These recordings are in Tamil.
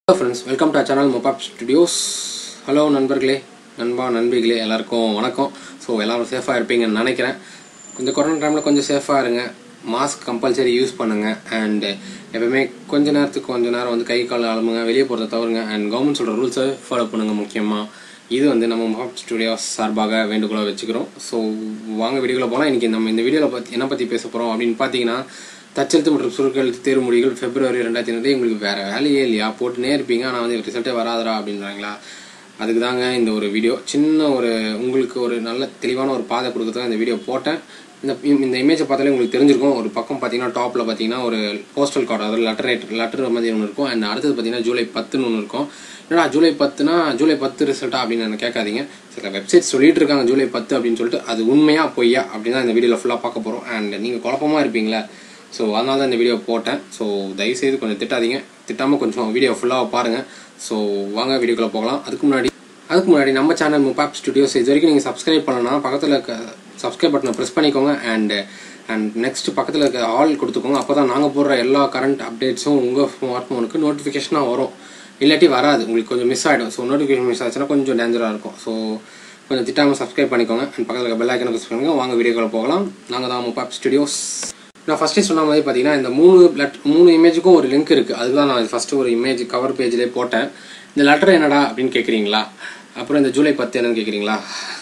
hello friends welcome to channel மொபாப் ஸ்டுடியோஸ் ஹலோ நண்பர்களே நண்பா நண்பிகளே எல்லாருக்கும் வணக்கம் ஸோ எல்லாரும் சேஃபாக இருப்பீங்கன்னு நினைக்கிறேன் இந்த கொரோனா டைமில் கொஞ்சம் சேஃபாக இருங்க மாஸ்க் கம்பல்சரி யூஸ் பண்ணுங்கள் அண்ட் எப்பவுமே கொஞ்ச நேரத்துக்கு கொஞ்ச நேரம் வந்து கை கால் அலம்புங்க வெளியே போகிறத தவிருங்க அண்ட் கவர்மெண்ட் சொல்கிற ரூல்ஸை ஃபாலோ பண்ணுங்கள் முக்கியமாக இது வந்து நம்ம மொபாப் ஸ்டுடியோஸ் சார்பாக வேண்டுகோளாக வச்சுக்கிறோம் ஸோ வாங்க வீடியோக்குள்ள போகலாம் இன்றைக்கி நம்ம இந்த வீடியோவில் பற்றி என்ன பற்றி பேச போகிறோம் அப்படின்னு பார்த்தீங்கன்னா தச்செழுத்து மற்றும் சுருக்கெழுத்து தேர்வு முடிவுகள் பிப்ரவரி ரெண்டாயிரத்தி இருபது உங்களுக்கு வேறு வேலையே இல்லையா போட்டுனே இருப்பீங்க ஆனால் வந்து ரிசல்ட்டே வராதரா அப்படின்றாங்களா அதுக்கு தாங்க இந்த ஒரு வீடியோ சின்ன ஒரு உங்களுக்கு ஒரு நல்ல தெளிவான ஒரு பாதை கொடுக்கறதுக்கு இந்த வீடியோ போட்டேன் இந்த இந்த இமேஜை பார்த்தாலே உங்களுக்கு தெரிஞ்சிருக்கும் ஒரு பக்கம் பார்த்தீங்கன்னா டாப்பில் பார்த்தீங்கன்னா ஒரு போஸ்டல் கார்டு அதாவது லெட்டர் லெட்டர் மாதிரி ஒன்று இருக்கும் அண்ட் அடுத்தது பார்த்தீங்கன்னா ஜூலை பத்துன்னு ஒன்று இருக்கும் என்னடா ஜூலை பத்துனா ஜூலை பத்து ரிசல்ட்டா அப்படின்னு நான் கேட்காதீங்க சில வெப்சைட் சொல்லிட்டு இருக்காங்க ஜூலை பத்து அப்படின்னு சொல்லிட்டு அது உண்மையா பொய்யா அப்படின்னு தான் இந்த வீடியோவில் ஃபுல்லாக பார்க்க போகிறோம் அண்ட் நீங்கள் குழப்பமாக இருப்பீங்களா ஸோ அதனால தான் இந்த வீடியோ போட்டேன் ஸோ தயவுசெய்து கொஞ்சம் திட்டாதீங்க திட்டாமல் கொஞ்சம் வீடியோ ஃபுல்லாக பாருங்கள் ஸோ வாங்க வீடியோக்குள்ளே போகலாம் அதுக்கு முன்னாடி அதுக்கு முன்னாடி நம்ம சேனல் முப்பாப் ஸ்டுடியோஸ் இது வரைக்கும் நீங்கள் சப்ஸ்கிரைப் பண்ணலாம் பக்கத்தில் இருக்க சப்ஸ்கிரைப் பட்டனை ப்ரெஸ் பண்ணிக்கோங்க அண்ட் அண்ட் நெக்ஸ்ட் பக்கத்தில் இருக்க ஆல் கொடுத்துக்கோங்க அப்போ தான் நாங்கள் போடுற எல்லா கரண்ட் அப்டேட்ஸும் உங்கள் ஸ்மார்ட் ஃபோனுக்கு நோட்டிஃபிகேஷனாக வரும் இல்லாட்டி வராது உங்களுக்கு கொஞ்சம் மிஸ் ஆகிடும் ஸோ நோட்டிஃபிகேஷன் மிஸ் ஆச்சுன்னா கொஞ்சம் டேஞ்சராக இருக்கும் ஸோ கொஞ்சம் திட்டாமல் சப்ஸ்கிரைப் பண்ணிக்கோங்க அண்ட் பக்கத்தில் இருக்க பெல் ஐக்கனை ப்ரெஸ் பண்ணுங்க வாங்க வீடியோக்குள்ள போகலாம் நாங்கள் தான் முப்பாப் ஸ்டுடியோஸ் நான் ஃபஸ்ட்டே சொன்ன மாதிரி பார்த்தீங்கன்னா இந்த மூணு லெட் மூணு இமேஜுக்கும் ஒரு லிங்க் இருக்குது அதுதான் நான் ஃபஸ்ட்டு ஒரு இமேஜ் கவர் பேஜ்லேயே போட்டேன் இந்த லெட்டர் என்னடா அப்படின்னு கேட்குறீங்களா அப்புறம் இந்த ஜூலை பத்து என்னன்னு கேட்குறீங்களா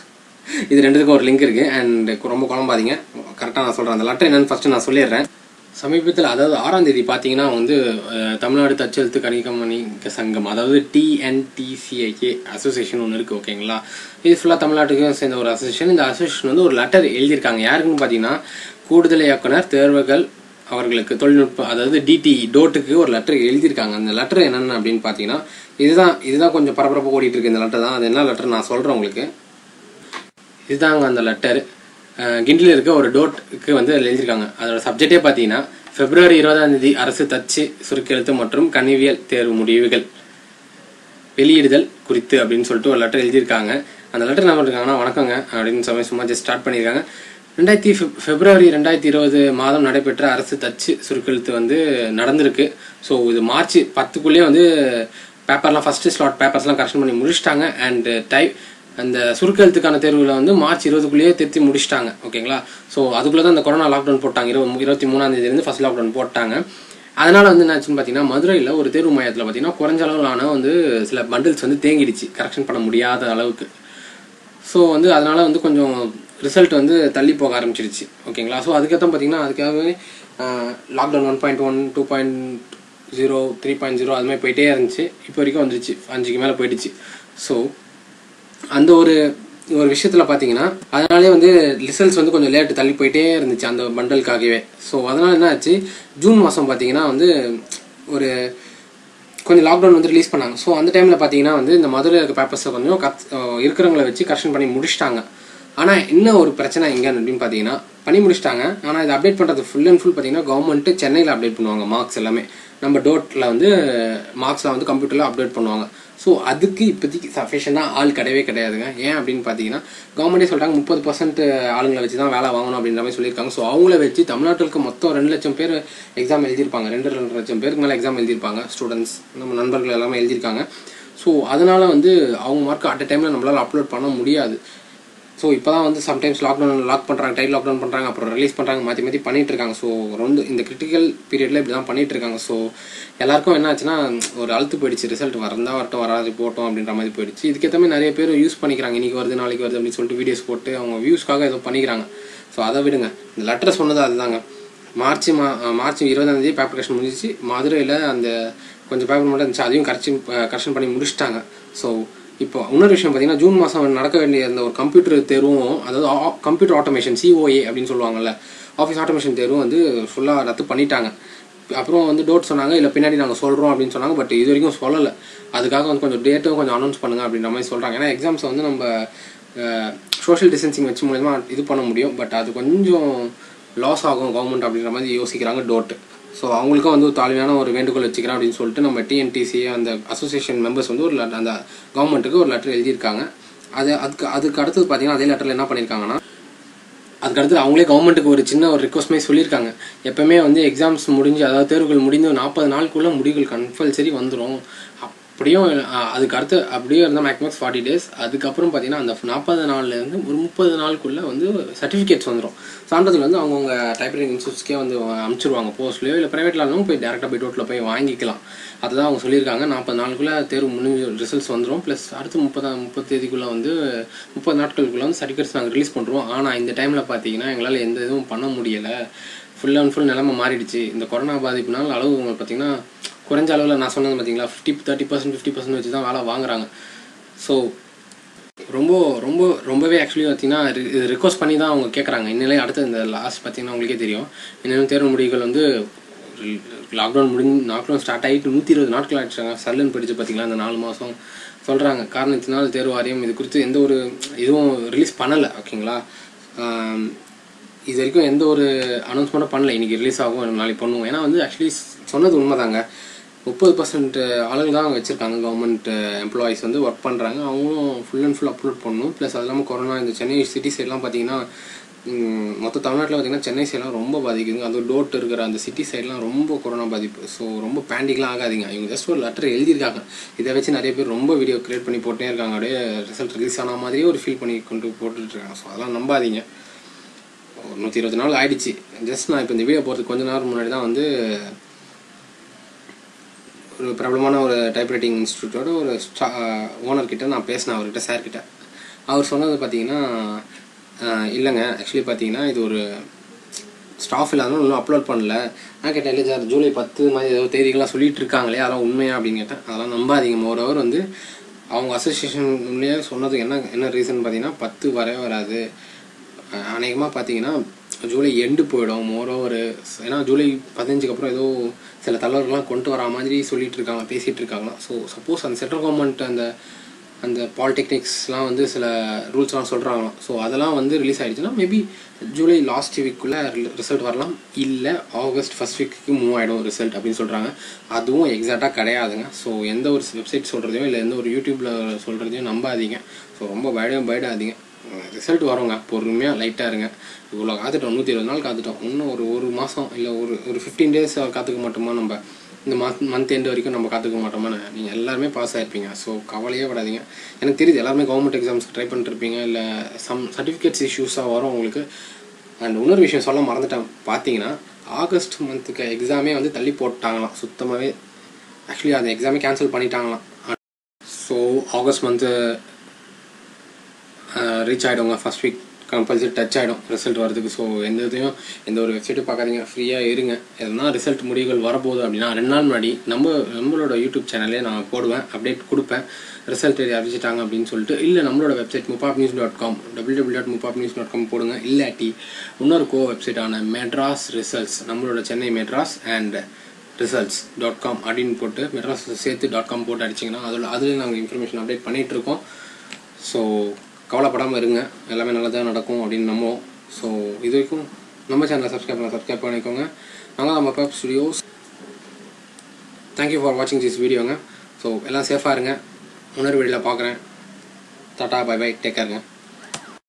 இது ரெண்டுத்துக்கும் ஒரு லிங்க் இருக்குது அண்ட் ரொம்ப குழம்பாதீங்க கரெக்டாக நான் சொல்கிறேன் அந்த லெட்டர் என்னன்னு ஃபஸ்ட்டு நான் சொல்லிடுறேன் சமீபத்தில் அதாவது ஆறாம் தேதி பார்த்தீங்கன்னா வந்து அஹ், தமிழ்நாடு தச்செழுத்து கணிகமணிக சங்கம் அதாவது டிஎன்டிசிஐஏ அசோசியேஷன் ஒன்று இருக்குது ஓகேங்களா இது ஃபுல்லாக தமிழ்நாட்டுக்கும் சேர்ந்த ஒரு அசோசியேஷன் இந்த அசோசியேஷன் வந்து ஒரு லெட்டர் எழுதியிருக்காங்க யாருக்குன்னு பார்த்தீங்கன்னா கூடுதல் இயக்குனர் தேர்வுகள் அவர்களுக்கு தொழில்நுட்பம் அதாவது டிடி டோட்டுக்கு ஒரு லெட்டர் எழுதியிருக்காங்க அந்த லெட்டர் என்னென்ன அப்படின்னு பார்த்தீங்கன்னா இதுதான் இதுதான் கொஞ்சம் பரபரப்பாக ஓடிட்டு இருக்கு இந்த லெட்டர் தான் அது என்ன லெட்டர் நான் சொல்கிறேன் உங்களுக்கு இதுதாங்க அந்த லெட்டர் கிண்டில் இருக்க ஒரு டோட்டுக்கு வந்து அதுல எழுதியிருக்காங்க அதோட சப்ஜெக்டே பார்த்தீங்கன்னா பிப்ரவரி இருபதாம் தேதி அரசு தச்சு சுருக்கெழுத்து மற்றும் கணிவியல் தேர்வு முடிவுகள் வெளியிடுதல் குறித்து அப்படின்னு சொல்லிட்டு ஒரு லெட்டர் எழுதியிருக்காங்க அந்த லெட்டர் என்ன பண்ணிருக்காங்கன்னா வணக்கங்க அப்படின்னு சொல்லி சும்மா ஜஸ்ட் ஸ்டார்ட் பண்ணியிருக்காங்க ரெண்டாயிரத்தி பிப்- பிப்ரவரி ரெண்டாயிரத்தி இருபது மாதம் நடைபெற்ற அரசு தச்சு சுருக்கெழுத்து வந்து நடந்திருக்கு ஸோ இது மார்ச் பத்துக்குள்ளேயே வந்து பேப்பர்லாம் ஃபர்ஸ்ட் ஸ்லாட் பேப்பர்ஸ்லாம் கரெக்ஷன் பண்ணி முடிச்சிட்டாங்க அண்ட் டைப் அந்த சுருக்கெழுத்துக்கான தேர்வுல வந்து மார்ச் இருபதுக்குள்ளேயே திருத்தி முடிச்சிட்டாங்க ஓகேங்களா ஸோ அதுக்குள்ளே தான் அந்த கொரோனா லாக்டவுன் போட்டாங்க இருபது இருபத்தி மூணாம் தேதியிலேருந்து ஃபர்ஸ்ட் லாக்டவுன் போட்டாங்க அதனால வந்து என்னாச்சுன்னு பார்த்தீங்கன்னா மதுரையில் ஒரு தேர்வு மையத்தில் பார்த்தீங்கன்னா குறைஞ்ச அளவிலான வந்து சில பண்டில்ஸ் வந்து தேங்கிடுச்சு கரெக்ஷன் பண்ண முடியாத அளவுக்கு ஸோ வந்து அதனால வந்து கொஞ்சம் ரிசல்ட் வந்து தள்ளி போக ஆரம்பிச்சிருச்சு ஓகேங்களா ஸோ அதுக்கேற்ற பார்த்தீங்கன்னா அதுக்காகவே lockdown one point one two point zero three point zero அது மாதிரி போயிட்டே இருந்துச்சு இப்போ வரைக்கும் வந்துருச்சு அஞ்சுக்கு மேலே போயிடுச்சு ஸோ அந்த ஒரு ஒரு விஷயத்துல பாத்தீங்கன்னா அதனாலே வந்து ரிசல்ட்ஸ் வந்து கொஞ்சம் லேட் தள்ளி போயிட்டே இருந்துச்சு அந்த பண்டலுக்காகவே ஸோ அதனால என்ன ஆச்சு ஜூன் மாதம் பார்த்தீங்கன்னா வந்து ஒரு கொஞ்சம் லாக்டவுன் வந்து ரிலீஸ் பண்ணாங்க ஸோ அந்த டைமில் பார்த்தீங்கன்னா வந்து இந்த மதுரையில் இருக்க பேப்பர்ஸை கொஞ்சம் கத் அஹ் இருக்கிறவங்கள வச்சு கரெக்ஷன் பண்ணி முடிச்சிட்டாங்க ஆனால் என்ன ஒரு பிரச்சனை எங்க அப்படின்னு பார்த்தீங்கன்னா பண்ணி முடிச்சிட்டாங்க ஆனால் இதை அப்டேட் பண்ணுறது ஃபுல் அண்ட் ஃபுல் பார்த்தீங்கன்னா கவர்மெண்ட்டு சென்னையில் அப்டேட் பண்ணுவாங்க மார்க்ஸ் எல்லாமே நம்ம டோட்டில் வந்து மார்க்ஸில் வந்து கம்ப்யூட்டரில் அப்டேட் பண்ணுவாங்க ஸோ அதுக்கு இப்போதைக்கு சஃபிஷியண்டாக ஆள் கிடையவே கிடையாதுங்க ஏன் அப்படின்னு பார்த்தீங்கன்னா கவர்மெண்ட்டே சொல்லிட்டாங்க முப்பது பர்சன்ட் ஆளுங்களை வச்சு தான் வேலை வாங்கணும் அப்படின்ற மாதிரி சொல்லியிருக்காங்க ஸோ அவங்கள வச்சு தமிழ்நாட்டுக்கு மொத்தம் ரெண்டு லட்சம் பேர் எக்ஸாம் எழுதியிருப்பாங்க ரெண்டு ரெண்டு லட்சம் பேருக்கு மேலே எக்ஸாம் எழுதியிருப்பாங்க ஸ்டூடெண்ட்ஸ் நம்ம நண்பர்கள் எல்லாமே எழுதியிருக்காங்க ஸோ அதனால வந்து அவங்க மார்க் அட் டைமில் நம்மளால் அப்லோட் பண்ண முடியாது ஸோ இப்போ தான் வந்து சம்டைம்ஸ் லாக்டவுன் லாக் பண்ணுறாங்க டைட் லாக்டவுன் பண்ணுறாங்க அப்புறம் ரிலீஸ் பண்ணுறாங்க மாற்றி மாற்றி பண்ணிட்டு இருக்காங்க ஸோ ரொம்ப இந்த கிரிட்டிக்கல் பீரியடில் இப்படி தான் பண்ணிட்டு இருக்காங்க ஸோ எல்லாருக்கும் என்ன ஆச்சுன்னா ஒரு அழுத்து போயிடுச்சு ரிசல்ட் வரந்தா வரட்டும் வராது போட்டோம் அப்படின்ற மாதிரி போயிடுச்சு இதுக்கேற்ற மாதிரி நிறைய பேர் யூஸ் பண்ணிக்கிறாங்க இன்னைக்கு வருது நாளைக்கு வருது அப்படின்னு சொல்லிட்டு வீடியோஸ் போட்டு அவங்க வியூஸ்க்காக ஏதோ பண்ணிக்கிறாங்க ஸோ அதை விடுங்க இந்த லெட்டர் சொன்னது அதுதாங்க மார்ச் மா மார்ச் இருபதாம் தேதி பேப்பர் கரெக்ஷன் முடிஞ்சிச்சு மதுரையில் அந்த கொஞ்சம் பேப்பர் மட்டும் இருந்துச்சு அதையும் கரெக்ஷன் கரெக்ஷன் பண்ணி முடிச்சிட்டாங்க ஸோ இப்போ இன்னொரு விஷயம் பார்த்தீங்கன்னா ஜூன் மாதம் நடக்க வேண்டிய அந்த ஒரு கம்ப்யூட்டர் தேர்வும் அதாவது கம்ப்யூட்டர் ஆட்டோமேஷன் சிஓஏ அப்படின்னு சொல்லுவாங்கல்ல ஆஃபீஸ் ஆட்டோமேஷன் தேர்வும் வந்து ஃபுல்லாக ரத்து பண்ணிட்டாங்க அப்புறம் வந்து டோட் சொன்னாங்க இல்லை பின்னாடி நாங்கள் சொல்கிறோம் அப்படின்னு சொன்னாங்க பட் இது வரைக்கும் சொல்லலை அதுக்காக வந்து கொஞ்சம் டேட்டும் கொஞ்சம் அனௌன்ஸ் பண்ணுங்க அப்படின்ற மாதிரி சொல்கிறாங்க ஏன்னா எக்ஸாம்ஸை வந்து நம்ம சோஷியல் டிஸ்டன்சிங் வச்சு மூலயமா இது பண்ண முடியும் பட் அது கொஞ்சம் லாஸ் ஆகும் கவர்மெண்ட் அப்படின்ற மாதிரி யோசிக்கிறாங்க டோட் ஸோ அவங்களுக்கும் வந்து ஒரு தாழ்மையான ஒரு வேண்டுகோள் வச்சுக்கிறேன் அப்படின்னு சொல்லிட்டு நம்ம டிஎன்டிசி அந்த அசோசியேஷன் மெம்பர்ஸ் வந்து ஒரு letter- அந்த கவர்மெண்ட்டுக்கு ஒரு லெட்டர் எழுதியிருக்காங்க அது அதுக்கு அதுக்கு அடுத்தது பார்த்தீங்கன்னா அதே லெட்டரில் என்ன பண்ணியிருக்காங்கன்னா அதுக்கடுத்து அவங்களே கவர்மெண்ட்டுக்கு ஒரு சின்ன ஒரு ரிக்வஸ்ட் மாதிரி சொல்லியிருக்காங்க எப்பவுமே வந்து எக்ஸாம்ஸ் முடிஞ்சு அதாவது தேர்வுகள் முடிந்து நாற்பது நாளுக்குள்ள முடிவுகள் கம்பல்சரி வந்துடும் அப்படியும் அஹ், அதுக்கு அடுத்து அப்படியே இருந்தால் மேக்ஸிமம் ஃபார்ட்டி டேஸ் அதுக்கப்புறம் பார்த்தீங்கன்னா அந்த நாற்பது நாள்லேருந்து ஒரு முப்பது நாளுக்குள்ள வந்து சர்டிஃபிகேட்ஸ் வந்துடும் சான்றிதழ் வந்து அவங்கவுங்க டைப்ரைட்டிங் இன்ஸ்டியூட்ஸ்க்கே வந்து அனுப்பிச்சிருவாங்க போஸ்ட்லேயோ இல்லை ப்ரைவேட்ல இருந்தாலும் போய் டேரெக்டாக போய் டோட்டில் போய் வாங்கிக்கலாம் அதுதான் அவங்க சொல்லியிருக்காங்க நாற்பது நாளுக்குள்ள தேர்வு முடிஞ்சு ரிசல்ட்ஸ் வந்துடும் ப்ளஸ் அடுத்து முப்பதா முப்பது தேதிக்குள்ளே வந்து முப்பது நாட்களுக்குள்ள வந்து சர்டிஃபிகேட்ஸ் நாங்கள் ரிலீஸ் பண்ணுறோம் ஆனால் இந்த டைமில் பார்த்தீங்கன்னா எங்களால் எந்த இதுவும் பண்ண முடியலை ஃபுல் அண்ட் ஃபுல் நிலைமை மாறிடுச்சு இந்த கொரோனா பாதிப்புனால அளவு உங்களுக்கு பார்த்தீங்கன்னா குறைஞ்ச அளவில் நான் சொன்னது பார்த்தீங்களா fifty thirty percent fifty percent வச்சு தான் வேலை வாங்குறாங்க ஸோ ரொம்ப ரொம்ப ரொம்பவே ஆக்சுவலி பார்த்தீங்கன்னா ரி- இது ரிக்வஸ்ட் பண்ணி தான் அவங்க கேட்குறாங்க இன்னிலே அடுத்து இந்த லாஸ்ட் பார்த்தீங்கன்னா உங்களுக்கே தெரியும் இன்னும் தேர்வு முடிவுகள் வந்து லாக்டவுன் முடிஞ்சு லாக்டவுன் ஸ்டார்ட் ஆகிட்டு நூற்றி இருபது நாட்கள் ஆயிடுச்சாங்க சல்லுன்னு படிச்சு பார்த்தீங்களா இந்த நாலு மாதம் சொல்கிறாங்க காரணத்தினால் தேர்வு வாரியம் இது குறித்து எந்த ஒரு இதுவும் ரிலீஸ் பண்ணலை ஓகேங்களா ஆம், இது வரைக்கும் எந்த ஒரு அனௌன்ஸ்மெண்ட்டும் பண்ணல இன்னைக்கு ரிலீஸ் ஆகும் நாளைக்கு பண்ணுவோம் ஏன்னா வந்து ஆக்சுவலி சொன்னது உண்மைதாங்க முப்பது பர்சன்ட் ஆளுங்க தான் வச்சுருக்காங்க கவர்மெண்ட் எம்ப்ளாயிஸ் வந்து ஒர்க் பண்ணுறாங்க அவங்களும் ஃபுல் அண்ட் ஃபுல் அப்லோட் பண்ணணும் ப்ளஸ் அது இல்லாமல் கொரோனா இந்த சென்னை சிட்டி சைட்லாம் பார்த்தீங்கன்னா ம், மொத்த தமிழ்நாட்டில் பார்த்தீங்கன்னா சென்னை சைட்லாம் ரொம்ப பாதிக்குதுங்க அது டோட் இருக்கிற அந்த சிட்டி சைட்லாம் ரொம்ப கொரோனா பாதிப்பு ஸோ ரொம்ப பேண்டிக்லாம் ஆகாதீங்க இவங்க ஜஸ்ட் ஒரு லெட்டர் எழுதியிருக்காங்க இதை வச்சு நிறைய பேர் ரொம்ப வீடியோ கிரியேட் பண்ணி போட்டே இருக்காங்க அப்படியே ரிசல்ட் ரிலீஸ் ஆன மாதிரியே ஒரு ஃபீல் பண்ணி கொண்டு போட்டுட்டு இருக்காங்க ஸோ அதெல்லாம் நம்பாதீங்க ஒரு நூற்றி இருபது நாள் ஆயிடுச்சு ஜஸ்ட் நான் இப்போ இந்த வீடியோ போகிறதுக்கு கொஞ்ச நேரம் முன்னாடி தான் வந்து ஒரு பிரபலமான ஒரு டைப்ரைட்டிங் இன்ஸ்டியூட்டோட ஒரு ஓனர் கிட்ட நான் பேசினேன் அவர்கிட்ட சார் கிட்ட அவர் சொன்னது பார்த்தீங்கன்னா ஆஹ், இல்லைங்க ஆக்சுவலி பார்த்தீங்கன்னா இது ஒரு ஸ்டாஃப் இல்லாதனால இன்னும் அப்லோட் பண்ணல நான் கேட்டேன் இல்லை சார் ஜூலை பத்து மாதிரி ஏதோ தேதிகள்லாம் சொல்லிட்டு இருக்காங்களே அதெல்லாம் உண்மையா அப்படின்னு கேட்டேன் அதெல்லாம் நம்பாதீங்க மோர் ஓவர் வந்து அவங்க அசோசியேஷன்லேயே சொன்னதுக்கு என்ன என்ன ரீசன் பார்த்தீங்கன்னா பத்து வரவே வராது அநேகமாக பார்த்தீங்கன்னா ஜூலை எண்டு போயிடும் மோர் ஓவர் ஏன்னா ஜூலை பதினஞ்சுக்கு அப்புறம் ஏதோ சில தலைவர்கள்லாம் கொண்டு வரா மாதிரி சொல்லிட்டு இருக்காங்க பேசிட்டு இருக்காங்களாம் ஸோ சப்போஸ் அந்த சென்ட்ரல் கவர்மெண்ட் அந்த அந்த பாலிடெக்னிக்ஸ்லாம் வந்து சில ரூல்ஸ்லாம் சொல்கிறாங்களாம் ஸோ அதெல்லாம் வந்து ரிலீஸ் ஆயிடுச்சுன்னா மேபி ஜூலை லாஸ்ட் வீக்குள்ளே ரிசல்ட் வரலாம் இல்லை ஆகஸ்ட் ஃபர்ஸ்ட் வீக்கு மூவ் ஆகிடும் ரிசல்ட் அப்படின்னு சொல்கிறாங்க அதுவும் எக்ஸாக்டாக கிடையாதுங்க ஸோ எந்த ஒரு வெப்சைட் சொல்கிறதையும் இல்லை எந்த ஒரு யூடியூப்பில் சொல்கிறதையும் நம்பாதீங்க ஸோ ரொம்ப பயடம் பயடாதீங்க ரிசல்ட் வருங்க பொறுமையாக லைட்டாக இருங்க இவ்வளோ காத்துட்டோம் நூற்றி இருபது நாள் காத்துட்டோம் இன்னும் ஒரு ஒரு மாதம் இல்லை ஒரு ஒரு ஃபிஃப்டீன் டேஸ் காத்துக்க மாட்டோமா நம்ம இந்த மந்த் மந்த் எண்டு வரைக்கும் நம்ம காத்துக்க மாட்டோமா நீங்கள் எல்லாருமே பாஸ் ஆயிருப்பீங்க ஸோ கவலையே படாதீங்க எனக்கு தெரியுது எல்லாருமே கவர்மெண்ட் எக்ஸாம்ஸ்க்கு ட்ரை பண்ணிருப்பீங்க இல்லை சம் சர்டிஃபிகேட்ஸ் இஷ்யூஸாக வரும் உங்களுக்கு அண்ட் இன்னொரு விஷயம் சொல்ல மறந்துட்டேன் பார்த்தீங்கன்னா ஆகஸ்ட் மந்த்துக்கு எக்ஸாமே வந்து தள்ளி போட்டாங்களாம் சுத்தமாகவே ஆக்சுவலி அந்த எக்ஸாமே கேன்சல் பண்ணிட்டாங்களாம் ஸோ ஆகஸ்ட் மந்த்து ரீச் ஆகிடுங்க ஃபர்ஸ்ட் வீக் கம்பல்சரி டச் ஆகிடும் ரிசல்ட் வரதுக்கு ஸோ எந்த இதையும் எந்த ஒரு வெப்சைட்டும் பார்க்காதீங்க ஃப்ரீயாக இருங்க எதனா ரிசல்ட் முடிவுகள் வரப்போகுது அப்படின்னா ரெண்டு நாள் முன்னாடி நம்ம நம்மளோட யூடியூப் சேனல்லே நான் போடுவேன் அப்டேட் கொடுப்பேன் ரிசல்ட் அறிவிச்சிட்டாங்க அப்படின்னு சொல்லிட்டு இல்லை நம்மளோட வெப்சைட் முப்பாப் news dot com W W dot முப்பாப் நியூஸ் டாட் காம் போடுங்க இல்லாட்டி இன்னொரு கோ வெப்சைட்டான மெட்ராஸ் ரிசல்ட்ஸ் நம்மளோட Chennai Madras and results dot com அப்படின்னு போட்டு மெட்ராஸ் சேர்த்து டாட் காம் போட்டு அடிச்சிங்கன்னா அதில் அதில் நாங்கள் இன்ஃபர்மேஷன் அப்டேட் பண்ணிகிட்டு இருக்கோம் ஸோ கவலைப்படாமல் இருங்க எல்லாமே நல்லதாக நடக்கும் அப்படின்னு நம்புவோம் ஸோ இது வரைக்கும் நம்ம சேனலை சப்ஸ்கிரைப் பண்ண சப்ஸ்கிரைப் பண்ணிக்கோங்க நாங்கள் நம்ம பப் ஸ்டுடியோஸ் தேங்க்யூ ஃபார் வாட்சிங் திஸ் வீடியோங்க ஸோ எல்லாம் சேஃபாக இருங்க இன்னொரு வீடியோவில் பார்க்குறேன் டாட்டா பை பை டேக் கேருங்க